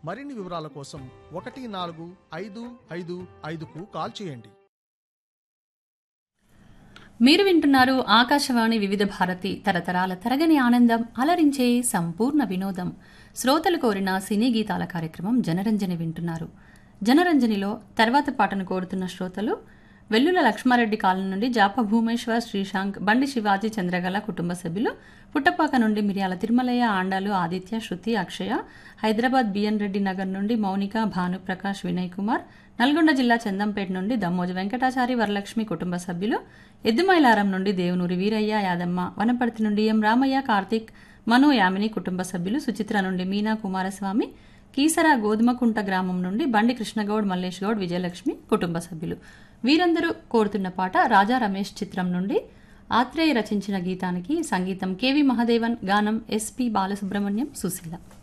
మరిన్ని వివరాల కోసం ఒకటి నాలుగు ఐదు ఐదు ఐదుకు కాల్ చేయండి మీరు వింటున్నారు ఆకాశవాణి వివిధ భారతి తరతరాల తరగని ఆనందం అలరించే సంపూర్ణ వినోదం శ్రోతలు కోరిన సినీ గీతాల కార్యక్రమం జనరంజని వింటున్నారు జనరంజనిలో తర్వాత పాటను కోరుతున్న శ్రోతలు వెల్లుల లక్ష్మారెడ్డి కాలనీ నుండి జాప భూమేశ్వర్ శ్రీశాంక్ బండి శివాజీ చంద్రగల కుటుంబ సభ్యులు పుట్టపాక నుండి మిరియాల తిరుమలయ్య ఆండాలు ఆదిత్య శృతి అక్షయ హైదరాబాద్ బిఎన్ రెడ్డి నగర్ నుండి మౌనిక భానుప్రకాష్ వినయ్ కుమార్ నల్గొండ జిల్లా చందంపేట నుండి దమ్మోజు వెంకటాచారి వరలక్ష్మి కుటుంబ సభ్యులు ఎద్దుమైలారం నుండి దేవునూరి వీరయ్య యాదమ్మ వనపర్తి నుండి ఎం రామయ్య కార్తీక్ మను యామిని కుటుంబ సభ్యులు సుచిత్ర నుండి మీనా కుమారస్వామి కీసర గోధుమకుంట గ్రామం నుండి బండి కృష్ణగౌడ్ మల్లేష్ గౌడ్ విజయలక్ష్మి కుటుంబ సభ్యులు వీరందరూ కోరుతున్న పాట రాజా రమేష్ చిత్రం నుండి ఆత్రేయ రచించిన గీతానికి సంగీతం కెవి మహదేవన్ గానం ఎస్పి బాలసుబ్రహ్మణ్యం సుశీల